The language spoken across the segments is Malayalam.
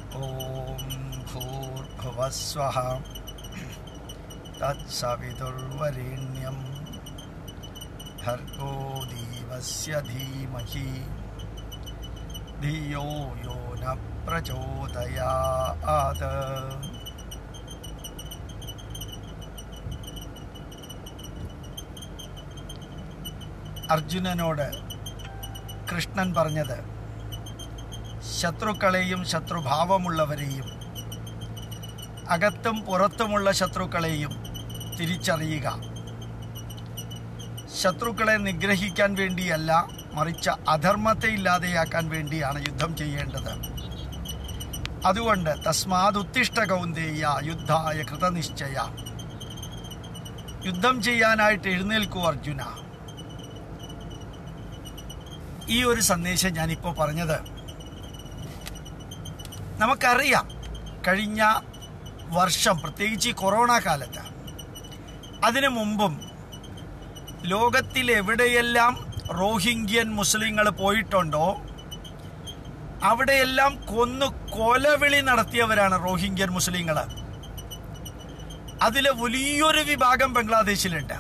ॐ भूर्भुवस्वः तत्सवितुर्वरेण्यं भर्गो देवस्य धीमहि धियो यो न प्रचोदयात् അർജുനനോട് കൃഷ്ണൻ പറഞ്ഞത് ശത്രുക്കളെയും ശത്രുഭാവമുള്ളവരെയും അകത്തും പുറത്തുമുള്ള ശത്രുക്കളെയും തിരിച്ചറിയുക ശത്രുക്കളെ നിഗ്രഹിക്കാൻ വേണ്ടിയല്ല മറിച്ച് അധർമ്മത്തെ ഇല്ലാതെയാക്കാൻ വേണ്ടിയാണ് യുദ്ധം ചെയ്യേണ്ടത് അതുകൊണ്ട് തസ്മാത് ഉത്തിഷ്ട കൗന്ദേയ യുദ്ധായ കൃതനിശ്ചയ യുദ്ധം ചെയ്യാനായിട്ട് എഴുന്നേൽക്കൂ അർജുന ഈ ഒരു സന്ദേശം ഞാനിപ്പോൾ പറഞ്ഞത് നമുക്കറിയാം കഴിഞ്ഞ വർഷം പ്രത്യേകിച്ച് ഈ കൊറോണ കാലത്ത് അതിനു മുമ്പും ലോകത്തിൽ എവിടെയെല്ലാം റോഹിംഗ്യൻ മുസ്ലിങ്ങൾ പോയിട്ടുണ്ടോ അവിടെയെല്ലാം കൊന്നു കൊലവിളി നടത്തിയവരാണ് റോഹിംഗ്യൻ മുസ്ലിങ്ങൾ അതിൽ വലിയൊരു വിഭാഗം ബംഗ്ലാദേശിലുണ്ട്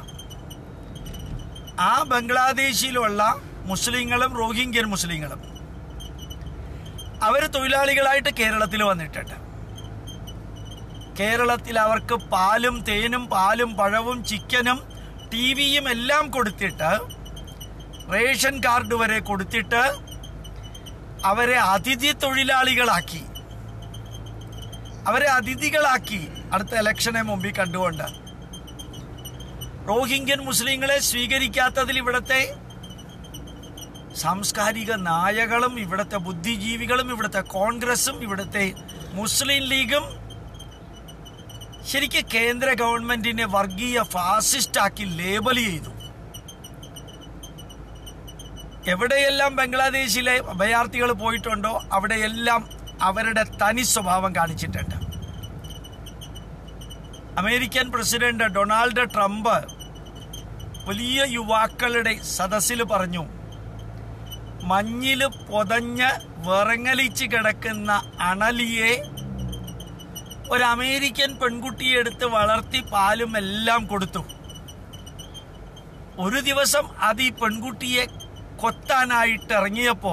ആ ബംഗ്ലാദേശിലുള്ള മുസ്ലിങ്ങളും റോഹിംഗ്യൻ മുസ്ലിങ്ങളും അവർ തൊഴിലാളികളായിട്ട് കേരളത്തിൽ വന്നിട്ടുണ്ട് കേരളത്തിൽ അവർക്ക് പാലും തേനും പാലും പഴവും ചിക്കനും ടി വിയും എല്ലാം കൊടുത്തിട്ട് റേഷൻ കാർഡ് വരെ കൊടുത്തിട്ട് അവരെ അതിഥി തൊഴിലാളികളാക്കി അവരെ അതിഥികളാക്കി അടുത്ത ഇലക്ഷനെ മുമ്പിൽ കണ്ടുകൊണ്ട് റോഹിംഗ്യൻ മുസ്ലിങ്ങളെ സ്വീകരിക്കാത്തതിൽ ഇവിടുത്തെ സാംസ്കാരിക നായകളും ഇവിടുത്തെ ബുദ്ധിജീവികളും ഇവിടുത്തെ കോൺഗ്രസും ഇവിടുത്തെ മുസ്ലിം ലീഗും ശരിക്കും കേന്ദ്ര ഗവൺമെന്റിനെ വർഗീയ ഫാസിസ്റ്റാക്കി ലേബൽ ചെയ്തു എവിടെയെല്ലാം ബംഗ്ലാദേശിലെ അഭയാർത്ഥികൾ പോയിട്ടുണ്ടോ അവിടെയെല്ലാം അവരുടെ തനി സ്വഭാവം കാണിച്ചിട്ടുണ്ട് അമേരിക്കൻ പ്രസിഡന്റ് ഡൊണാൾഡ് ട്രംപ് വലിയ യുവാക്കളുടെ സദസ്സിൽ പറഞ്ഞു മഞ്ഞില് പൊതഞ്ഞ് വിറങ്ങലിച്ച് കിടക്കുന്ന അണലിയെ ഒരു അമേരിക്കൻ പെൺകുട്ടിയെ എടുത്ത് വളർത്തി പാലും എല്ലാം കൊടുത്തു ഒരു ദിവസം അത് ഈ പെൺകുട്ടിയെ കൊത്താനായിട്ട് ഇറങ്ങിയപ്പോ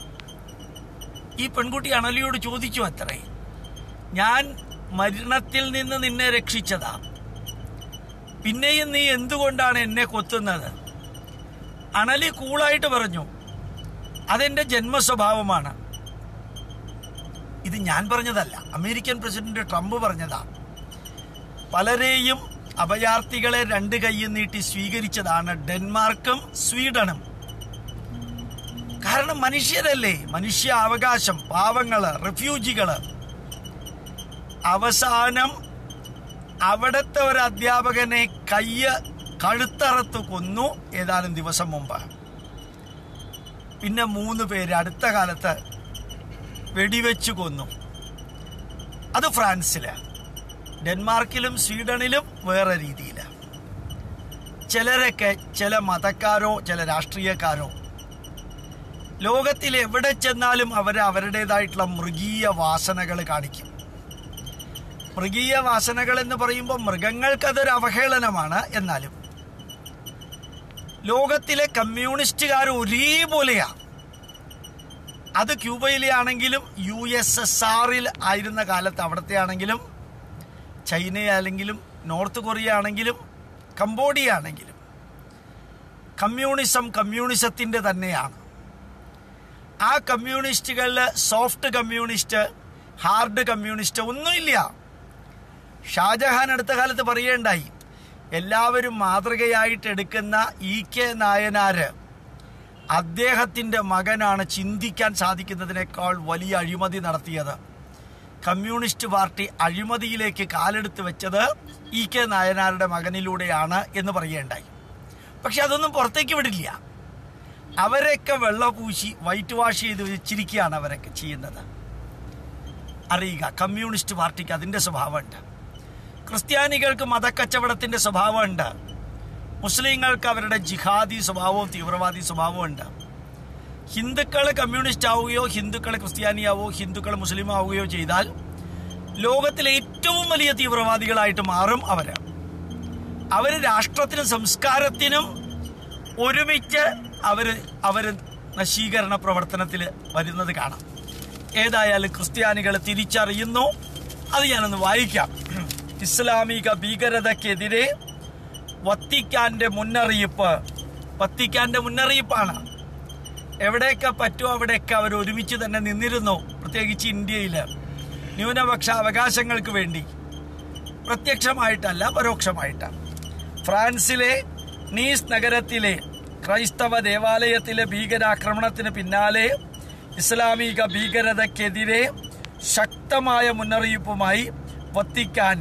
ഈ പെൺകുട്ടി അണലിയോട് ചോദിച്ചു അത്രേ ഞാൻ മരണത്തിൽ നിന്ന് നിന്നെ രക്ഷിച്ചതാ പിന്നെയും നീ എന്തുകൊണ്ടാണ് എന്നെ കൊത്തുന്നത് അണലി കൂളായിട്ട് പറഞ്ഞു അതെന്റെ ജന്മസ്വഭാവമാണ് ഇത് ഞാൻ പറഞ്ഞതല്ല അമേരിക്കൻ പ്രസിഡന്റ് ട്രംപ് പറഞ്ഞതാ പലരെയും അഭയാർത്ഥികളെ രണ്ട് കൈയും നീട്ടി സ്വീകരിച്ചതാണ് ഡെൻമാർക്കും സ്വീഡനും കാരണം മനുഷ്യരല്ലേ മനുഷ്യ അവകാശം പാവങ്ങള് റെഫ്യൂജികള് അവസാനം അവിടുത്തെ ഒരു അധ്യാപകനെ കയ്യ് കഴുത്തറത്ത് കൊന്നു ഏതാനും ദിവസം മുമ്പ് പിന്നെ മൂന്ന് പേര് അടുത്ത കാലത്ത് വെടിവെച്ച് കൊന്നു അത് ഫ്രാൻസില് ഡെൻമാർക്കിലും സ്വീഡനിലും വേറെ രീതിയിൽ ചിലരൊക്കെ ചില മതക്കാരോ ചില രാഷ്ട്രീയക്കാരോ ലോകത്തിൽ എവിടെ ചെന്നാലും അവർ അവരുടേതായിട്ടുള്ള മൃഗീയ വാസനകൾ കാണിക്കും മൃഗീയ വാസനകൾ എന്ന് പറയുമ്പോൾ മൃഗങ്ങൾക്കതൊരു അവഹേളനമാണ് എന്നാലും ലോകത്തിലെ കമ്മ്യൂണിസ്റ്റുകാർ ഒരേപോലെയാ അത് ക്യൂബയിലെ ആണെങ്കിലും യു എസ് എസ് ആറിൽ ആയിരുന്ന കാലത്ത് അവിടുത്തെ ആണെങ്കിലും ചൈനയാണെങ്കിലും നോർത്ത് കൊറിയ ആണെങ്കിലും കംബോഡിയ ആണെങ്കിലും കമ്മ്യൂണിസം കമ്മ്യൂണിസത്തിൻ്റെ തന്നെയാണ് ആ കമ്മ്യൂണിസ്റ്റുകളിൽ സോഫ്റ്റ് കമ്മ്യൂണിസ്റ്റ് ഹാർഡ് കമ്മ്യൂണിസ്റ്റ് ഒന്നുമില്ല ഷാജഹാൻ അടുത്ത കാലത്ത് പറയേണ്ടായി എല്ലാവരും മാതൃകയായിട്ട് എടുക്കുന്ന ഇ കെ നായനാര് അദ്ദേഹത്തിൻ്റെ മകനാണ് ചിന്തിക്കാൻ സാധിക്കുന്നതിനേക്കാൾ വലിയ അഴിമതി നടത്തിയത് കമ്മ്യൂണിസ്റ്റ് പാർട്ടി അഴിമതിയിലേക്ക് കാലെടുത്ത് വെച്ചത് ഇ കെ നായനാരുടെ മകനിലൂടെയാണ് എന്ന് പറയേണ്ടായി പക്ഷെ അതൊന്നും പുറത്തേക്ക് വിടില്ല അവരെയൊക്കെ വെള്ള പൂശി വൈറ്റ് വാഷ് ചെയ്ത് വെച്ചിരിക്കുകയാണ് അവരൊക്കെ ചെയ്യുന്നത് അറിയുക കമ്മ്യൂണിസ്റ്റ് പാർട്ടിക്ക് അതിൻ്റെ സ്വഭാവമുണ്ട് ക്രിസ്ത്യാനികൾക്ക് മതക്കച്ചവടത്തിൻ്റെ സ്വഭാവമുണ്ട് മുസ്ലിങ്ങൾക്ക് അവരുടെ ജിഹാദി സ്വഭാവവും തീവ്രവാദി സ്വഭാവവും ഉണ്ട് ഹിന്ദുക്കൾ കമ്മ്യൂണിസ്റ്റ് ആവുകയോ ഹിന്ദുക്കൾ ക്രിസ്ത്യാനിയാവോ ഹിന്ദുക്കൾ മുസ്ലിം ആവുകയോ ചെയ്താൽ ലോകത്തിലെ ഏറ്റവും വലിയ തീവ്രവാദികളായിട്ട് മാറും അവര് അവര് രാഷ്ട്രത്തിനും സംസ്കാരത്തിനും ഒരുമിച്ച് അവര് അവര് നശീകരണ പ്രവർത്തനത്തിൽ വരുന്നത് കാണാം ഏതായാലും ക്രിസ്ത്യാനികൾ തിരിച്ചറിയുന്നു അത് ഞാനൊന്ന് വായിക്കാം ഇസ്ലാമിക ഭീകരതയ്ക്കെതിരെ വത്തിക്കാന്റെ മുന്നറിയിപ്പ് വത്തിക്കാന്റെ മുന്നറിയിപ്പാണ് എവിടെയൊക്കെ പറ്റുമോ അവിടെയൊക്കെ അവർ ഒരുമിച്ച് തന്നെ നിന്നിരുന്നു പ്രത്യേകിച്ച് ഇന്ത്യയിൽ ന്യൂനപക്ഷ അവകാശങ്ങൾക്ക് വേണ്ടി പ്രത്യക്ഷമായിട്ടല്ല പരോക്ഷമായിട്ട് ഫ്രാൻസിലെ നീസ് നഗരത്തിലെ ക്രൈസ്തവ ദേവാലയത്തിലെ ഭീകരാക്രമണത്തിന് പിന്നാലെ ഇസ്ലാമിക ഭീകരതയ്ക്കെതിരെ ശക്തമായ മുന്നറിയിപ്പുമായി വത്തിക്കാൻ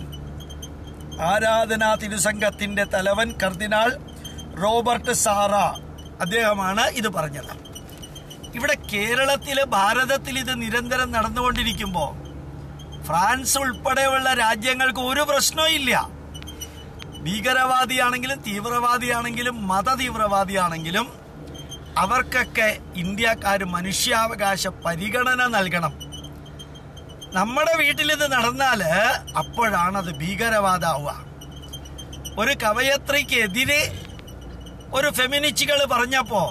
ആരാധനാ തിരുസംഘത്തിന്റെ തലവൻ കർദിനാൾ റോബർട്ട് സാറ അദ്ദേഹമാണ് ഇത് പറഞ്ഞത് ഇവിടെ കേരളത്തില് ഭാരതത്തിൽ ഇത് നിരന്തരം നടന്നുകൊണ്ടിരിക്കുമ്പോൾ ഫ്രാൻസ് ഉൾപ്പെടെയുള്ള രാജ്യങ്ങൾക്ക് ഒരു പ്രശ്നവും ഇല്ല ഭീകരവാദിയാണെങ്കിലും തീവ്രവാദിയാണെങ്കിലും മത തീവ്രവാദിയാണെങ്കിലും അവർക്കൊക്കെ ഇന്ത്യക്കാർ മനുഷ്യാവകാശ പരിഗണന നൽകണം നമ്മുടെ വീട്ടിൽ ഇത് നടന്നാല് അപ്പോഴാണത് ഭീകരവാദാവുക ഒരു കവയത്രിക്കെതിരെ ഒരു ഫെമിനിസ്റ്റുകൾ പറഞ്ഞപ്പോ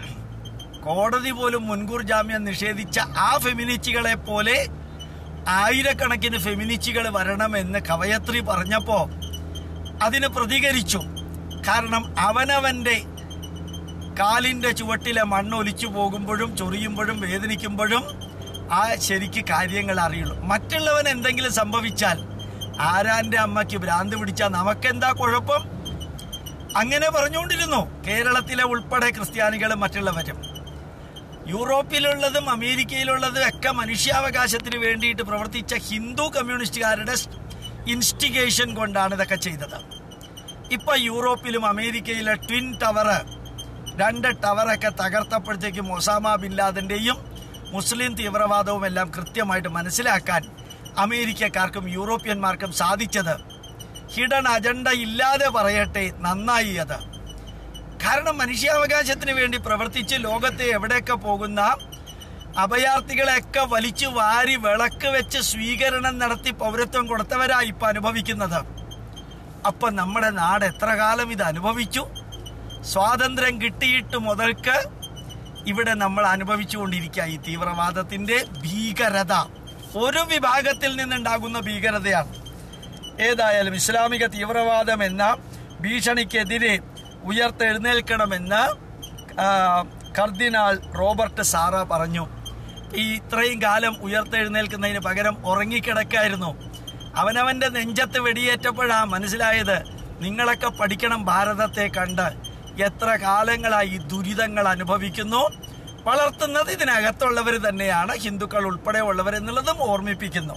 കോടതി പോലും മുൻകൂർ ജാമ്യം നിഷേധിച്ച ആ ഫെമിനിസ്റ്റുകളെ പോലെ ആയിരക്കണക്കിന് ഫെമിനിസ്റ്റുകൾ വരണമെന്ന് കവയത്രി പറഞ്ഞപ്പോ അതിന് പ്രതികരിച്ചു കാരണം അവനവന്റെ കാലിന്റെ ചുവട്ടിലെ മണ്ണ് ഒലിച്ചു പോകുമ്പോഴും ചൊറിയുമ്പോഴും വേദനിക്കുമ്പോഴും ആ ശരിക്ക് കാര്യങ്ങൾ അറിയുള്ളൂ മറ്റുള്ളവൻ എന്തെങ്കിലും സംഭവിച്ചാൽ ആരാന്റെ അമ്മയ്ക്ക് ഭ്രാന്ത് പിടിച്ചാൽ നമുക്കെന്താ കുഴപ്പം അങ്ങനെ പറഞ്ഞുകൊണ്ടിരുന്നു കേരളത്തിലെ ഉൾപ്പെടെ ക്രിസ്ത്യാനികളും മറ്റുള്ളവരും യൂറോപ്പിലുള്ളതും അമേരിക്കയിലുള്ളതും ഒക്കെ മനുഷ്യാവകാശത്തിന് വേണ്ടിയിട്ട് പ്രവർത്തിച്ച ഹിന്ദു കമ്മ്യൂണിസ്റ്റുകാരുടെ ഇൻസ്റ്റിഗേഷൻ കൊണ്ടാണ് ഇതൊക്കെ ചെയ്തത് ഇപ്പൊ യൂറോപ്പിലും അമേരിക്കയിലെ ട്വിൻ ടവർ രണ്ട് ടവറൊക്കെ തകർത്തപ്പോഴത്തേക്കും ഒസാമ ബിൻ ലാദന്റെയും മുസ്ലിം തീവ്രവാദവും എല്ലാം കൃത്യമായിട്ട് മനസ്സിലാക്കാൻ അമേരിക്കക്കാർക്കും യൂറോപ്യന്മാർക്കും സാധിച്ചത് ഹിഡൻ അജണ്ട ഇല്ലാതെ പറയട്ടെ നന്നായി അത് കാരണം മനുഷ്യാവകാശത്തിന് വേണ്ടി പ്രവർത്തിച്ച് ലോകത്തെ എവിടെയൊക്കെ പോകുന്ന അഭയാർത്ഥികളെയൊക്കെ വലിച്ചു വാരി വിളക്ക് വെച്ച് സ്വീകരണം നടത്തി പൗരത്വം കൊടുത്തവരാ ഇപ്പൊ അനുഭവിക്കുന്നത് അപ്പൊ നമ്മുടെ നാട് എത്ര കാലം ഇത് അനുഭവിച്ചു സ്വാതന്ത്ര്യം കിട്ടിയിട്ട് മുതൽക്ക് ഇവിടെ നമ്മൾ അനുഭവിച്ചുകൊണ്ടിരിക്കുക ഈ തീവ്രവാദത്തിന്റെ ഭീകരത ഒരു വിഭാഗത്തിൽ നിന്നുണ്ടാകുന്ന ഭീകരതയാണ് ഏതായാലും ഇസ്ലാമിക തീവ്രവാദം എന്ന ഭീഷണിക്കെതിരെ ഉയർത്തെഴുന്നേൽക്കണമെന്ന് ആ, കർദിനാൾ റോബർട്ട് സാറ പറഞ്ഞു ഈ ഇത്രയും കാലം ഉയർത്തെഴുന്നേൽക്കുന്നതിന് പകരം ഉറങ്ങിക്കിടക്കായിരുന്നു അവനവന്റെ നെഞ്ചത്ത് വെടിയേറ്റപ്പോഴാ മനസ്സിലായത് നിങ്ങളൊക്കെ പഠിക്കണം ഭാരതത്തെ കണ്ട് എത്ര കാലങ്ങളായി ഈ ദുരിതങ്ങൾ അനുഭവിക്കുന്നു വളർത്തുന്നത് ഇതിനകത്തുള്ളവർ തന്നെയാണ് ഹിന്ദുക്കൾ ഉൾപ്പെടെ ഉള്ളവർ എന്നുള്ളതും ഓർമ്മിപ്പിക്കുന്നു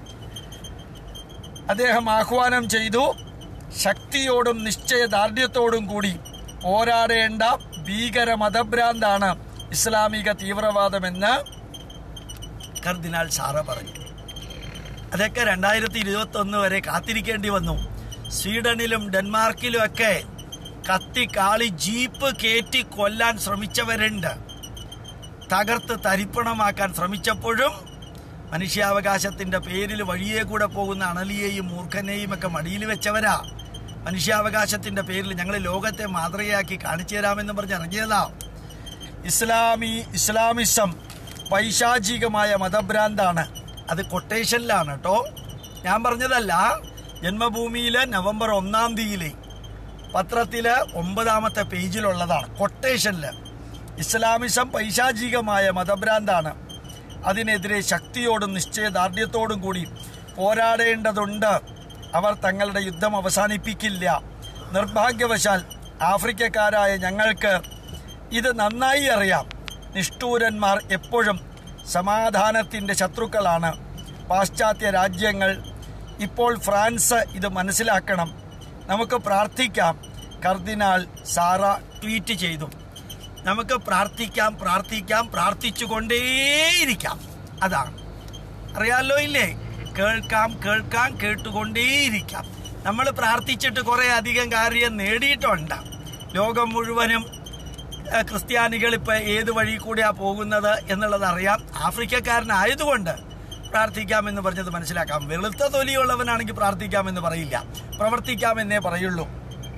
അദ്ദേഹം ആഹ്വാനം ചെയ്തു ശക്തിയോടും നിശ്ചയദാർഢ്യത്തോടും കൂടി പോരാടേണ്ട ഭീകര മതഭ്രാന്താണ് ഇസ്ലാമിക തീവ്രവാദമെന്ന് കർദിനാൾ സാറ പറഞ്ഞു അതൊക്കെ രണ്ടായിരത്തി ഇരുപത്തി ഒന്ന് വരെ കാത്തിരിക്കേണ്ടി വന്നു സ്വീഡനിലും ഡെൻമാർക്കിലും ഒക്കെ കത്തി കാളി ജീപ്പ് കയറ്റി കൊല്ലാൻ ശ്രമിച്ചവരുണ്ട് തകർത്ത് തരിപ്പണമാക്കാൻ ശ്രമിച്ചപ്പോഴും മനുഷ്യാവകാശത്തിന്റെ പേരിൽ വഴിയെ കൂടെ പോകുന്ന അണലിയെയും മൂർഖനെയും ഒക്കെ മടിയിൽ വെച്ചവരാ മനുഷ്യാവകാശത്തിന്റെ പേരിൽ ഞങ്ങൾ ലോകത്തെ മാതൃകയാക്കി കാണിച്ചു തരാമെന്ന് പറഞ്ഞ് ഇറങ്ങിയതാ ഇസ്ലാമി ഇസ്ലാമിസം പൈശാചികമായ മതഭ്രാന്താണ് അത് കൊട്ടേഷനിലാണ് കേട്ടോ ഞാൻ പറഞ്ഞതല്ല ജന്മഭൂമിയിലെ നവംബർ ഒന്നാം തീയതിയിലെ പത്രത്തില് ഒമ്പതാമത്തെ പേജിലുള്ളതാണ് കൊട്ടേഷനില് ഇസ്ലാമിസം പൈശാചികമായ മതഭ്രാന്താണ് അതിനെതിരെ ശക്തിയോടും നിശ്ചയദാർഢ്യത്തോടും കൂടി പോരാടേണ്ടതുണ്ട് അവർ തങ്ങളുടെ യുദ്ധം അവസാനിപ്പിക്കില്ല നിർഭാഗ്യവശാൽ ആഫ്രിക്കക്കാരായ ഞങ്ങൾക്ക് ഇത് നന്നായി അറിയാം നിഷ്ഠൂരന്മാർ എപ്പോഴും സമാധാനത്തിന്റെ ശത്രുക്കളാണ് പാശ്ചാത്യ രാജ്യങ്ങൾ ഇപ്പോൾ ഫ്രാൻസ് ഇത് മനസ്സിലാക്കണം നമുക്ക് പ്രാർത്ഥിക്കാം കർദിനാൾ സാറ ട്വീറ്റ് ചെയ്തു നമുക്ക് പ്രാർത്ഥിക്കാം പ്രാർത്ഥിക്കാം പ്രാർത്ഥിച്ചുകൊണ്ടേയിരിക്കാം അതാണ് അറിയാലോ ഇല്ലേ കേൾക്കാം കേൾക്കാം കേട്ടുകൊണ്ടേയിരിക്കാം നമ്മൾ പ്രാർത്ഥിച്ചിട്ട് കുറെ അധികം കാര്യം നേടിയിട്ടുണ്ട് ലോകം മുഴുവനും ഏഹ്, ക്രിസ്ത്യാനികൾ ഇപ്പൊ ഏത് വഴി കൂടെയാ പോകുന്നത് എന്നുള്ളത് അറിയാം ആഫ്രിക്കക്കാരനായതുകൊണ്ട് പ്രാർത്ഥിക്കാമെന്ന് പറഞ്ഞത് മനസ്സിലാക്കാം വെളുത്ത തൊലിയുള്ളവനാണെങ്കിൽ പ്രാർത്ഥിക്കാമെന്ന് പറയില്ല പ്രവർത്തിക്കാമെന്നേ പറയുള്ളൂ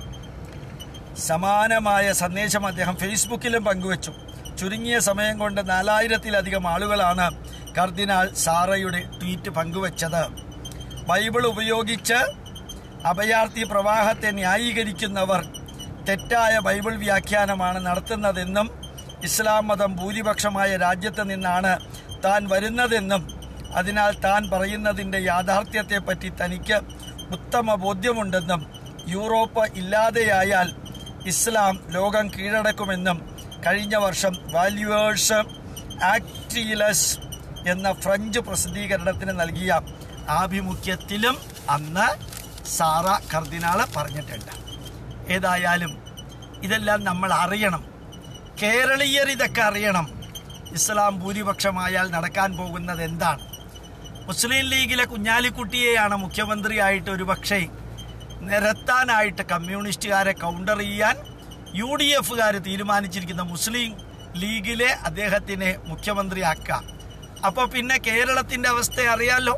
സമാനമായ സന്ദേശം അദ്ദേഹം ഫേസ്ബുക്കിലും പങ്കുവച്ചു ചുരുങ്ങിയ സമയം കൊണ്ട് നാലായിരത്തിലധികം ആളുകളാണ് കർദിനാൾ സാറയുടെ ട്വീറ്റ് പങ്കുവച്ചത് ബൈബിൾ ഉപയോഗിച്ച് അഭയാർത്ഥി പ്രവാഹത്തെ ന്യായീകരിക്കുന്നവർ തെറ്റായ ബൈബിൾ വ്യാഖ്യാനമാണ് നടത്തുന്നതെന്നും ഇസ്ലാം മതം ഭൂരിപക്ഷമായ രാജ്യത്ത് നിന്നാണ് താൻ വരുന്നതെന്നും അതിനാൽ താൻ പറയുന്നതിൻ്റെ യാഥാർത്ഥ്യത്തെപ്പറ്റി തനിക്ക് ഉത്തമ ബോധ്യമുണ്ടെന്നും യൂറോപ്പ് ഇല്ലാതെയായാൽ ഇസ്ലാം ലോകം കീഴടക്കുമെന്നും കഴിഞ്ഞ വർഷം വാല്യുവേഴ്സ് ആക്ടിലസ് എന്ന ഫ്രഞ്ച് പ്രസിദ്ധീകരണത്തിന് നൽകിയ ആഭിമുഖ്യത്തിലും അന്ന് സാറ കർദിനാള് പറഞ്ഞിട്ടുണ്ട് ഏതായാലും ഇതെല്ലാം നമ്മൾ അറിയണം കേരളീയർ ഇതൊക്കെ അറിയണം ഇസ്ലാം ഭൂരിപക്ഷമായാൽ നടക്കാൻ പോകുന്നത് എന്താണ് മുസ്ലിം ലീഗിലെ കുഞ്ഞാലിക്കുട്ടിയെയാണ് മുഖ്യമന്ത്രിയായിട്ട് ഒരു പക്ഷേ നിരത്താനായിട്ട് കമ്മ്യൂണിസ്റ്റുകാരെ കൗണ്ടർ ചെയ്യാൻ യു ഡി എഫുകാർ തീരുമാനിച്ചിരിക്കുന്ന മുസ്ലിം ലീഗിലെ അദ്ദേഹത്തിനെ മുഖ്യമന്ത്രിയാക്കാം അപ്പോൾ പിന്നെ കേരളത്തിന്റെ അവസ്ഥ അറിയാലോ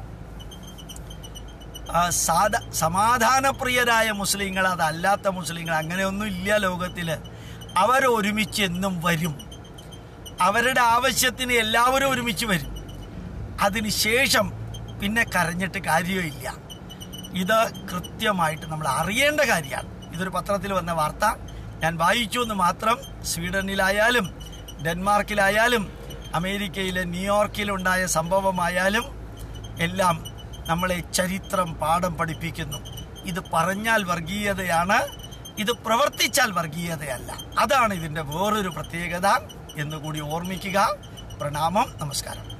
ആ, സാധ സമാധാനപ്രിയരായ മുസ്ലിങ്ങൾ അതല്ലാത്ത മുസ്ലിങ്ങൾ അങ്ങനെയൊന്നും ഇല്ല ലോകത്തിൽ അവർ ഒരുമിച്ച് എന്നും വരും അവരുടെ ആവശ്യത്തിന് എല്ലാവരും ഒരുമിച്ച് വരും അതിനുശേഷം പിന്നെ കരഞ്ഞിട്ട് കാര്യമില്ല ഇത് കൃത്യമായിട്ട് നമ്മൾ അറിയേണ്ട കാര്യമാണ് ഇതൊരു പത്രത്തിൽ വന്ന വാർത്ത ഞാൻ വായിച്ചു എന്ന് മാത്രം സ്വീഡനിലായാലും ഡെൻമാർക്കിലായാലും അമേരിക്കയിലെ ന്യൂയോർക്കിലുണ്ടായ സംഭവമായാലും എല്ലാം നമ്മളെ ചരിത്രം പാഠം പഠിപ്പിക്കുന്നു ഇത് പറഞ്ഞാൽ വർഗീയതയാണ് ഇത് പ്രവർത്തിച്ചാൽ വർഗീയതയല്ല അതാണ് ഇതിൻ്റെ വേറൊരു പ്രത്യേകത എന്നുകൂടി ഓർമ്മിക്കുക പ്രണാമം നമസ്കാരം